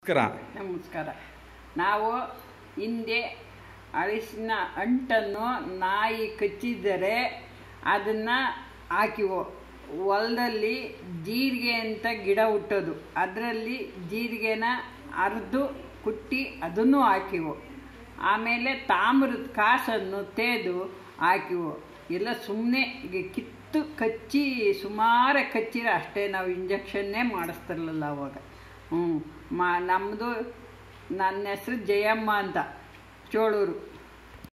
ನಮಸ್ಕಾರ ನಮಸ್ಕಾರ ನಾವು ಹಿಂದೆ ಅರಿಶಿನ ಅಂಟನ್ನು ನಾಯಿ ಕಚ್ಚಿದರೆ ಅದನ್ನು ಹಾಕಿವು ಹೊಲದಲ್ಲಿ ಜೀರಿಗೆ ಅಂತ ಗಿಡ ಹುಟ್ಟೋದು ಅದರಲ್ಲಿ ಜೀರಿಗೆನ ಅರ್ದು ಕುಟ್ಟಿ ಅದನ್ನು ಹಾಕಿವು ಆಮೇಲೆ ತಾಮ್ರದ ಕಾಸನ್ನು ತೇದು ಹಾಕಿವು ಎಲ್ಲ ಸುಮ್ಮನೆ ಕಿತ್ತು ಕಚ್ಚಿ ಸುಮಾರು ಕಚ್ಚಿರ ಅಷ್ಟೇ ನಾವು ಇಂಜೆಕ್ಷನ್ನೇ ಮಾಡಿಸ್ತಿರ್ಲಿಲ್ಲ ಅವಾಗ ಹ್ಞೂ ಮಾ ನಮ್ಮದು ನನ್ನ ಹೆಸ್ರು ಜಯಮ್ಮ ಅಂತ ಚೋಳೂರು